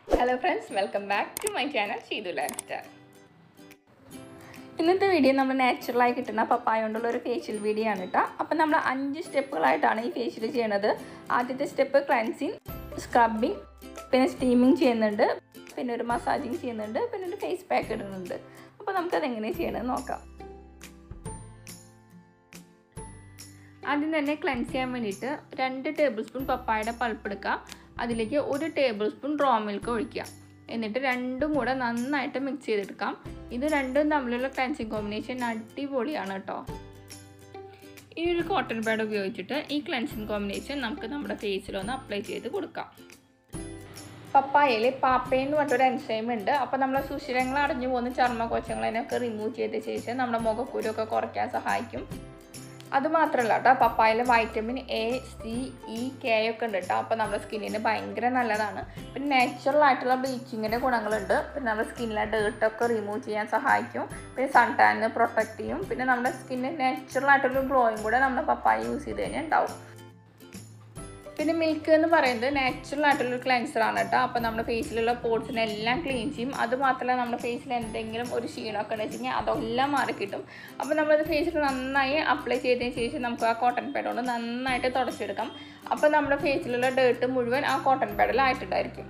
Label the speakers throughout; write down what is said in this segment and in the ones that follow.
Speaker 1: hello friends welcome back to my channel Sheethu life star ഇന്നത്തെ video നമ്മൾ നാച്ചുറലായി കിട്ടുന്ന പപ്പായ കൊണ്ടുള്ള ഒരു ഫേഷ്യൽ വീഡിയോ ആണ് കേട്ടോ അപ്പം നമ്മൾ അഞ്ച് സ്റ്റെപ്പുകളായിട്ടാണ് ഈ ഫേഷ്യൽ ചെയ്യണത് ആദ്യത്തെ സ്റ്റെപ്പ് ക്ലൻസിങ് സ്ക്രബിങ് പിന്നെ സ്റ്റീമിങ് ചെയ്യുന്നുണ്ട് പിന്നെ ഒരു മസാജിങ് ചെയ്യുന്നുണ്ട് പിന്നെ ഒരു ഫേസ് പാക്ക് ഇടുന്നുണ്ട് അപ്പോൾ നമുക്കത് എങ്ങനെ ചെയ്യണമെന്ന് നോക്കാം ആദ്യം തന്നെ ക്ലൻസ് ചെയ്യാൻ വേണ്ടിയിട്ട് രണ്ട് ടേബിൾ സ്പൂൺ പപ്പായയുടെ പൾപ്പ് എടുക്കുക അതിലേക്ക് ഒരു ടേബിൾ സ്പൂൺ റോ മിൽക്ക് ഒഴിക്കുക എന്നിട്ട് രണ്ടും കൂടെ നന്നായിട്ട് മിക്സ് ചെയ്തെടുക്കാം ഇത് രണ്ടും തമ്മിലുള്ള ക്ലൻസിങ് കോമ്പിനേഷൻ അടിപൊളിയാണ് കേട്ടോ ഈ ഒരു കോട്ടൺ പാഡ് ഉപയോഗിച്ചിട്ട് ഈ ക്ലൻസിങ് കോമ്പിനേഷൻ നമുക്ക് നമ്മുടെ ഫേസിലൊന്ന് അപ്ലൈ ചെയ്ത് കൊടുക്കാം പപ്പായയിൽ പാപ്പയ എന്ന് പറഞ്ഞൊരു എൻസൈം ഉണ്ട് അപ്പോൾ നമ്മളെ സുഷിരങ്ങൾ അടഞ്ഞു പോകുന്ന ചർമ്മ കോശങ്ങളതിനൊക്കെ റിമൂവ് ചെയ്ത ശേഷം നമ്മുടെ മുഖക്കുരുവൊക്കെ കുറയ്ക്കാൻ സഹായിക്കും അതുമാത്രമല്ല കേട്ടോ പപ്പായയിൽ vitamin A C E K ഒക്കെ ഉണ്ട് കേട്ടോ അപ്പോൾ നമ്മുടെ സ്കിന്നിന് ഭയങ്കര നല്ലതാണ് പിന്നെ നാച്ചുറൽ ആയിട്ടുള്ള ബ്ലീച്ചിങ്ങിൻ്റെ ഗുണങ്ങളുണ്ട് പിന്നെ നമ്മുടെ സ്കിന്നിലെ ഡേർട്ടൊക്കെ റിമൂവ് ചെയ്യാൻ സഹായിക്കും പിന്നെ സൺ ടാനിന് പ്രൊട്ടക്റ്റ് ചെയ്യും പിന്നെ നമ്മുടെ സ്കിന്നിന് നാച്ചുറൽ ആയിട്ടുള്ള ഗ്ലോയും കൂടെ നമ്മുടെ പപ്പായ യൂസ് ചെയ്ത് കഴിഞ്ഞാൽ ഉണ്ടാവും പിന്നെ മിൽക്ക് എന്ന് പറയുന്നത് നാച്ചുറൽ ആയിട്ടുള്ളൊരു ക്ലെൻസർ ആണ് കേട്ടോ അപ്പോൾ നമ്മുടെ ഫേസിലുള്ള പോർട്സിനെ എല്ലാം ക്ലീൻ ചെയ്യും അത് മാത്രമല്ല നമ്മുടെ ഫേസിൽ എന്തെങ്കിലും ഒരു ക്ഷീണമൊക്കെ ഉണ്ടെന്ന് വെച്ച് കഴിഞ്ഞാൽ അതെല്ലാം മാറി കിട്ടും അപ്പോൾ നമ്മളത് ഫേസിൽ നന്നായി അപ്ലൈ ചെയ്തതിന് ശേഷം നമുക്ക് ആ കോട്ടൺ പാഡ് കൊണ്ട് നന്നായിട്ട് തുടച്ചെടുക്കാം അപ്പോൾ നമ്മുടെ ഫേസിലുള്ള ഡേർട്ട് മുഴുവൻ ആ കോട്ടൺ പാഡിലായിട്ടുണ്ടായിരിക്കും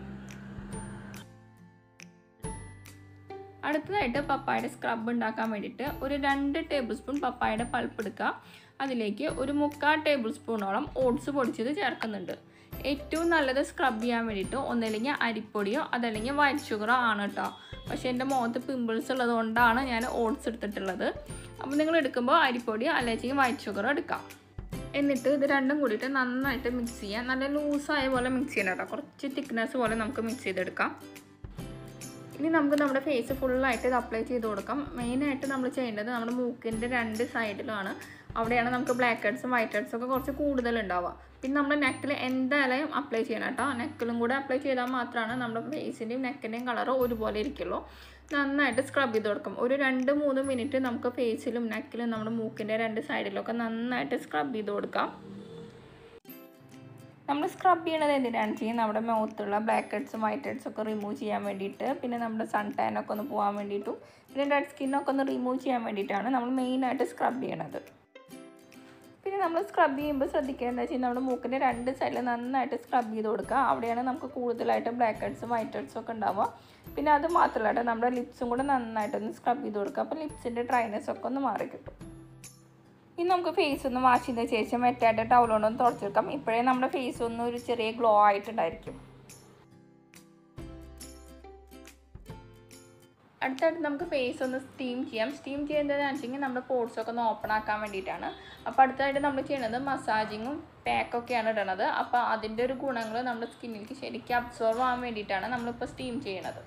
Speaker 1: അടുത്തതായിട്ട് പപ്പായയുടെ സ്ക്രബ് ഉണ്ടാക്കാൻ വേണ്ടിയിട്ട് ഒരു രണ്ട് ടേബിൾ സ്പൂൺ പപ്പായയുടെ പൾപ്പ് എടുക്കുക അതിലേക്ക് ഒരു മുക്കാൽ ടേബിൾ സ്പൂണോളം ഓട്സ് പൊടിച്ചത് ചേർക്കുന്നുണ്ട് ഏറ്റവും നല്ലത് സ്ക്രബ് ചെയ്യാൻ വേണ്ടിയിട്ട് ഒന്നല്ലെങ്കിൽ അരിപ്പൊടിയോ അതല്ലെങ്കിൽ വൈറ്റ് ഷുഗറോ ആണ് കേട്ടോ പക്ഷേ എൻ്റെ മുഖത്ത് പിമ്പിൾസ് ഉള്ളത് കൊണ്ടാണ് ഞാൻ ഓട്സ് എടുത്തിട്ടുള്ളത് അപ്പോൾ നിങ്ങൾ എടുക്കുമ്പോൾ അരിപ്പൊടിയോ അല്ലെങ്കിൽ വൈറ്റ് ഷുഗറോ എടുക്കാം എന്നിട്ട് ഇത് രണ്ടും കൂടിയിട്ട് നന്നായിട്ട് മിക്സ് ചെയ്യാം നല്ല ലൂസായ പോലെ മിക്സ് ചെയ്യണം കേട്ടോ കുറച്ച് തിക്നെസ് പോലെ നമുക്ക് മിക്സ് ചെയ്തെടുക്കാം ഇനി നമുക്ക് നമ്മുടെ ഫേസ് ഫുള്ളായിട്ട് ഇത് അപ്ലൈ ചെയ്ത് കൊടുക്കാം മെയിനായിട്ട് നമ്മൾ ചെയ്യേണ്ടത് നമ്മുടെ മൂക്കിൻ്റെ രണ്ട് സൈഡിലാണ് അവിടെയാണ് നമുക്ക് ബ്ലാക്ക് ഹെഡ്സും വൈറ്റ് ഹെഡ്സും ഒക്കെ കുറച്ച് കൂടുതൽ ഉണ്ടാവുക പിന്നെ നമ്മൾ നെക്കിൽ എന്തായാലും അപ്ലൈ ചെയ്യണം കേട്ടോ നെക്കിലും കൂടെ അപ്ലൈ ചെയ്താൽ മാത്രമാണ് നമ്മുടെ ഫേസിൻ്റെയും നെക്കിൻ്റെയും കളറ് ഒരുപോലെ ഇരിക്കുള്ളൂ നന്നായിട്ട് സ്ക്രബ് ചെയ്ത് കൊടുക്കും ഒരു രണ്ട് മൂന്ന് മിനിറ്റ് നമുക്ക് ഫേസിലും നെക്കിലും നമ്മുടെ മൂക്കിൻ്റെ രണ്ട് സൈഡിലൊക്കെ നന്നായിട്ട് സ്ക്രബ് ചെയ്ത് കൊടുക്കാം നമ്മൾ സ്ക്രബ് ചെയ്യണത് എന്തിനാണ് ചെയ്യുന്നത് നമ്മുടെ മുഖത്തുള്ള ബ്ലാക്ക് ഹെഡ്സും വൈറ്റ് ഹെഡ്സും ഒക്കെ റിമൂവ് ചെയ്യാൻ വേണ്ടിയിട്ട് പിന്നെ നമ്മുടെ സൺ ടാനൊക്കെ ഒന്ന് പോകാൻ വേണ്ടിയിട്ടും പിന്നെ ഡെഡ് സ്കിന്നൊക്കെ ഒന്ന് റിമൂവ് ചെയ്യാൻ വേണ്ടിയിട്ടാണ് നമ്മൾ മെയിനായിട്ട് സ്ക്രബ് ചെയ്യണത് പിന്നെ നമ്മൾ സ്ക്രബ് ചെയ്യുമ്പോൾ ശ്രദ്ധിക്കേണ്ടത് വെച്ചാൽ നമ്മുടെ മൂക്കിൻ്റെ രണ്ട് സൈഡിൽ നന്നായിട്ട് സ്ക്രബ് ചെയ്ത് കൊടുക്കുക അവിടെയാണ് നമുക്ക് കൂടുതലായിട്ട് ബ്ലാക്ക് ഹെഡ്സും വൈറ്റ് ഹെഡ്സും ഒക്കെ ഉണ്ടാവുക പിന്നെ അത് മാത്രമല്ല കേട്ടോ നമ്മുടെ ലിപ്സും കൂടെ നന്നായിട്ടൊന്ന് സ്ക്രബ് ചെയ്ത് കൊടുക്കുക അപ്പോൾ ലിപ്സിൻ്റെ ഡ്രൈനെസ് ഒക്കെ ഒന്ന് മാറി കിട്ടും ഇനി നമുക്ക് ഫേസ് ഒന്ന് വാഷ് ചെയ്ത ശേഷം വെറ്റായിട്ട് ടവൽ കൊണ്ടൊന്ന് തുടച്ചെടുക്കാം ഇപ്പോഴേ നമ്മുടെ ഫേസ് ഒന്ന് ഒരു ചെറിയ ഗ്ലോ ആയിട്ടുണ്ടായിരിക്കും അടുത്തായിട്ട് നമുക്ക് ഫേസ് ഒന്ന് സ്റ്റീം ചെയ്യാം സ്റ്റീം ചെയ്യുന്നതെന്ന് വെച്ചെങ്കിൽ നമ്മുടെ പോർട്സൊക്കെ ഒന്ന് ഓപ്പൺ ആക്കാൻ വേണ്ടിയിട്ടാണ് അപ്പോൾ അടുത്തായിട്ട് നമ്മൾ ചെയ്യുന്നത് മസാജിങ്ങും പാക്കൊക്കെയാണ് ഇടണത് അപ്പോൾ അതിൻ്റെ ഒരു ഗുണങ്ങൾ നമ്മുടെ സ്കിന്നിലേക്ക് ശരിക്കും അബ്സോർവ് ആവാൻ വേണ്ടിയിട്ടാണ് നമ്മളിപ്പോൾ സ്റ്റീം ചെയ്യണത്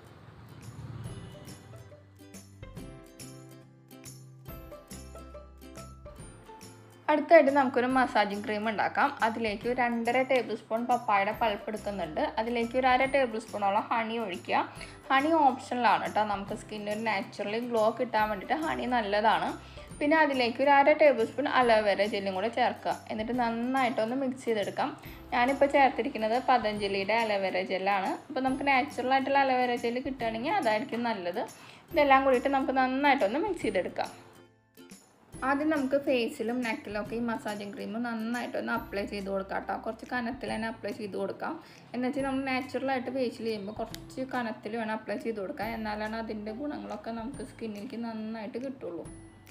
Speaker 1: അടുത്തായിട്ട് നമുക്കൊരു മസാജിങ് ക്രീം ഉണ്ടാക്കാം അതിലേക്ക് ഒരു രണ്ടര ടേബിൾ സ്പൂൺ പപ്പായയുടെ പൾപ്പ് എടുക്കുന്നുണ്ട് അതിലേക്ക് ഒരു അര ടേബിൾ സ്പൂണോളം ഹണി ഒഴിക്കുക ഹണി ഓപ്ഷണലാണ് കേട്ടോ നമുക്ക് സ്കിന്നിന് ഒരു നാച്ചുറലി ഗ്ലോ കിട്ടാൻ വേണ്ടിയിട്ട് ഹണി നല്ലതാണ് പിന്നെ അതിലേക്ക് ഒരു അര ടേബിൾ സ്പൂൺ അലോവേര ജെല്ലും കൂടെ ചേർക്കുക എന്നിട്ട് നന്നായിട്ടൊന്ന് മിക്സ് ചെയ്തെടുക്കാം ഞാനിപ്പോൾ ചേർത്തിരിക്കുന്നത് പതഞ്ജലിയുടെ അലോവേര ജെല്ലാണ് അപ്പോൾ നമുക്ക് നാച്ചുറൽ ആയിട്ടുള്ള അലോവേര ജെല്ല് കിട്ടുകയാണെങ്കിൽ അതായിരിക്കും നല്ലത് ഇതെല്ലാം കൂടിയിട്ട് നമുക്ക് നന്നായിട്ടൊന്ന് മിക്സ് ചെയ്തെടുക്കാം ആദ്യം നമുക്ക് ഫേസിലും നെക്കിലും ഒക്കെ ഈ മസാജിങ് ക്രീം നന്നായിട്ടൊന്ന് അപ്ലൈ ചെയ്ത് കൊടുക്കാം കേട്ടോ കുറച്ച് കനത്തിൽ തന്നെ അപ്ലൈ ചെയ്ത് കൊടുക്കാം എന്ന് വെച്ചാൽ നമ്മൾ നാച്ചുറലായിട്ട് ഫേഷ്യൽ ചെയ്യുമ്പോൾ കുറച്ച് കനത്തിൽ വേണം അപ്ലൈ ചെയ്ത് കൊടുക്കാം എന്നാലാണ് അതിൻ്റെ ഗുണങ്ങളൊക്കെ നമുക്ക് സ്കിന്നിലേക്ക് നന്നായിട്ട് കിട്ടുള്ളൂ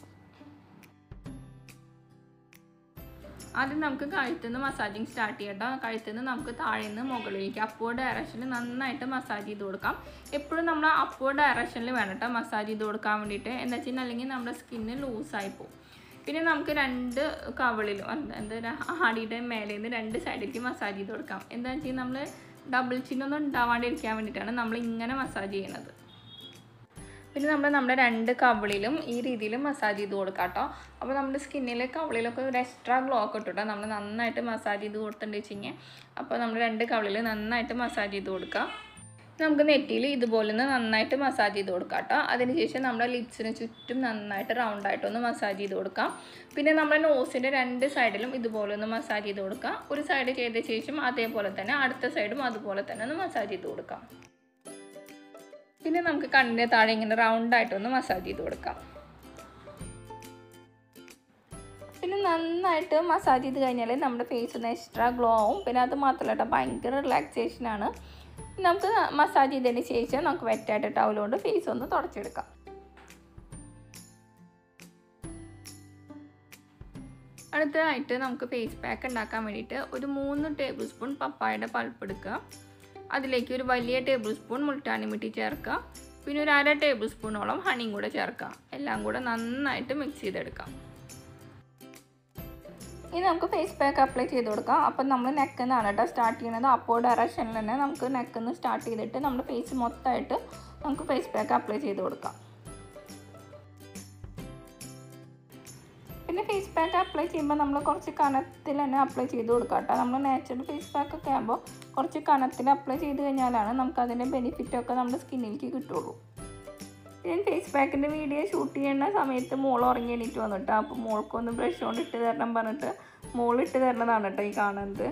Speaker 1: ആദ്യം നമുക്ക് കഴുത്തിൽ നിന്ന് മസാജിങ് സ്റ്റാർട്ട് ചെയ്യട്ടോ കഴുത്തിൽ നിന്ന് നമുക്ക് താഴെ നിന്ന് മുകളിലേക്ക് അപ്വേർഡ് ഡയറക്ഷനിൽ നന്നായിട്ട് മസാജ് ചെയ്ത് കൊടുക്കാം എപ്പോഴും നമ്മൾ അപ്വേർഡ് ഡയറക്ഷനിൽ വേണം കേട്ടോ മസാജ് ചെയ്ത് കൊടുക്കാൻ വേണ്ടിയിട്ട് എന്താ വെച്ചാൽ അല്ലെങ്കിൽ നമ്മുടെ സ്കിന്ന് ലൂസായി പോകും പിന്നെ നമുക്ക് രണ്ട് കവളിലും എന്താ ആടിയുടെ മേലെ നിന്ന് രണ്ട് സൈഡിലേക്ക് മസാജ് ചെയ്ത് കൊടുക്കാം എന്താണെന്ന് വെച്ചാൽ നമ്മൾ ഡബിൾ ചിന്നൊന്നും ഉണ്ടാവാണ്ടിരിക്കാൻ വേണ്ടിയിട്ടാണ് നമ്മൾ ഇങ്ങനെ മസാജ് ചെയ്യണത് പിന്നെ നമ്മൾ നമ്മുടെ രണ്ട് കവിളിലും ഈ രീതിയിൽ മസാജ് ചെയ്ത് കൊടുക്കാം കേട്ടോ അപ്പോൾ നമ്മുടെ സ്കിന്നിലെ കവിളിലൊക്കെ ഒരു എക്സ്ട്രാ ഗ്ലോ ഒക്കെ ഇട്ടിട്ടോ നമ്മൾ നന്നായിട്ട് മസാജ് ചെയ്ത് കൊടുത്തിട്ടുണ്ട് വെച്ച് കഴിഞ്ഞാൽ അപ്പോൾ നമ്മൾ രണ്ട് കവിളിൽ നന്നായിട്ട് മസാജ് ചെയ്ത് കൊടുക്കുക നമുക്ക് നെറ്റിയിൽ ഇതുപോലെ ഒന്ന് നന്നായിട്ട് മസാജ് ചെയ്ത് കൊടുക്കാം കേട്ടോ അതിനുശേഷം നമ്മുടെ ലിപ്സിന് ചുറ്റും നന്നായിട്ട് റൗണ്ടായിട്ടൊന്ന് മസാജ് ചെയ്ത് കൊടുക്കാം പിന്നെ നമ്മുടെ നോസിൻ്റെ രണ്ട് സൈഡിലും ഇതുപോലെ ഒന്ന് മസാജ് ചെയ്ത് കൊടുക്കാം ഒരു സൈഡ് ചെയ്ത ശേഷം അതേപോലെ തന്നെ അടുത്ത സൈഡും അതുപോലെ തന്നെ ഒന്ന് മസാജ് ചെയ്ത് കൊടുക്കാം പിന്നെ നമുക്ക് കണ്ണിൻ്റെ താഴെ ഇങ്ങനെ റൗണ്ടായിട്ടൊന്ന് മസാജ് ചെയ്ത് കൊടുക്കാം പിന്നെ നന്നായിട്ട് മസാജ് ചെയ്ത് കഴിഞ്ഞാൽ നമ്മുടെ ഫേസ് ഒന്ന് എക്സ്ട്രാ ഗ്ലോ ആവും പിന്നെ അത് മാത്രമല്ല കേട്ടോ ഭയങ്കര റിലാക്സേഷനാണ് നമുക്ക് മസാജ് ചെയ്തതിന് ശേഷം നമുക്ക് വെറ്റായിട്ട് ടവൽ കൊണ്ട് ഫേസ് ഒന്ന് തുടച്ചെടുക്കാം അടുത്തതായിട്ട് നമുക്ക് ഫേസ് പാക്ക് ഉണ്ടാക്കാൻ വേണ്ടിയിട്ട് ഒരു മൂന്ന് ടേബിൾ സ്പൂൺ പപ്പായയുടെ പൾപ്പ് എടുക്കുക അതിലേക്ക് ഒരു വലിയ ടേബിൾ സ്പൂൺ മുൾട്ടാണി മിട്ടി ചേർക്കുക പിന്നെ ഒരു അര ടേബിൾ സ്പൂണോളം ഹണിയും കൂടെ ചേർക്കാം എല്ലാം കൂടെ നന്നായിട്ട് മിക്സ് ചെയ്തെടുക്കാം ഇനി നമുക്ക് ഫേസ് പാക്ക് അപ്ലൈ ചെയ്ത് കൊടുക്കാം അപ്പം നമ്മൾ നെക്കിൽ നിന്നാണ് കേട്ടോ സ്റ്റാർട്ട് ചെയ്യുന്നത് അപ്പോൾ ഡയറക്ഷനിൽ തന്നെ നമുക്ക് നെക്കിൽ നിന്ന് സ്റ്റാർട്ട് ചെയ്തിട്ട് നമ്മുടെ ഫേസ് മൊത്തമായിട്ട് നമുക്ക് ഫേസ് പാക്ക് അപ്ലൈ ചെയ്ത് കൊടുക്കാം പിന്നെ ഫേസ് പാക്ക് അപ്ലൈ ചെയ്യുമ്പോൾ നമ്മൾ കുറച്ച് കനത്തിൽ തന്നെ അപ്ലൈ ചെയ്ത് കൊടുക്കാം കേട്ടോ നമ്മൾ നാച്ചുറൽ ഫേസ് പാക്ക് ഒക്കെ ആകുമ്പോൾ കുറച്ച് കനത്തിൽ അപ്ലൈ ചെയ്ത് കഴിഞ്ഞാലാണ് നമുക്ക് അതിൻ്റെ ബെനിഫിറ്റൊക്കെ നമ്മുടെ സ്കിന്നിലേക്ക് കിട്ടുള്ളൂ ഞാൻ ഫേസ് പാക്കിൻ്റെ വീഡിയോ ഷൂട്ട് ചെയ്യുന്ന സമയത്ത് മോൾ ഉറങ്ങി എണീറ്റ് വന്നിട്ട് അപ്പോൾ മോൾക്കൊന്ന് ബ്രഷ് കൊണ്ട് ഇട്ട് തരണം പറഞ്ഞിട്ട് മോൾ ഇട്ട് തരണതാണ് കേട്ടോ ഈ കാണുന്നത്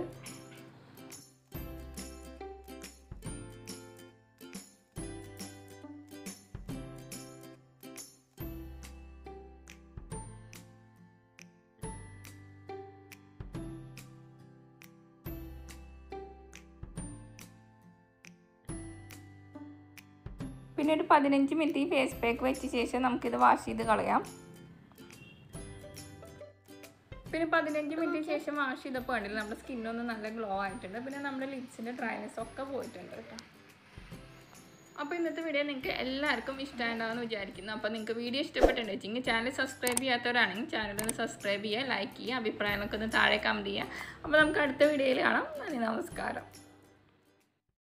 Speaker 1: പിന്നെ ഒരു പതിനഞ്ച് മിനിറ്റ് ഈ ഫേസ് പാക്ക് വെച്ച ശേഷം നമുക്കിത് വാഷ് ചെയ്ത് കളയാം പിന്നെ പതിനഞ്ച് മിനിറ്റിന് ശേഷം വാഷ് ചെയ്തപ്പോൾ കണ്ടില്ല നമ്മുടെ സ്കിന്നൊന്ന് നല്ല ഗ്ലോ ആയിട്ടുണ്ട് പിന്നെ നമ്മുടെ ലിപ്സിൻ്റെ ഡ്രൈനെസ് ഒക്കെ പോയിട്ടുണ്ട് കേട്ടോ അപ്പോൾ ഇന്നത്തെ വീഡിയോ നിങ്ങൾക്ക് എല്ലാവർക്കും ഇഷ്ടമായിട്ടുണ്ടാവുമെന്ന് വിചാരിക്കുന്നു അപ്പോൾ നിങ്ങൾക്ക് വീഡിയോ ഇഷ്ടപ്പെട്ടിട്ടുണ്ടെങ്കിൽ ചാനൽ സബ്സ്ക്രൈബ് ചെയ്യാത്തവരാണെങ്കിൽ ചാനൽ ഒന്ന് സബ്സ്ക്രൈബ് ചെയ്യുക ലൈക്ക് ചെയ്യുക അഭിപ്രായങ്ങളൊക്കെ ഒന്ന് താഴെ കമൻറ്റ് ചെയ്യുക അപ്പോൾ നമുക്ക് അടുത്ത വീഡിയോയിൽ കാണാം നന്ദി നമസ്കാരം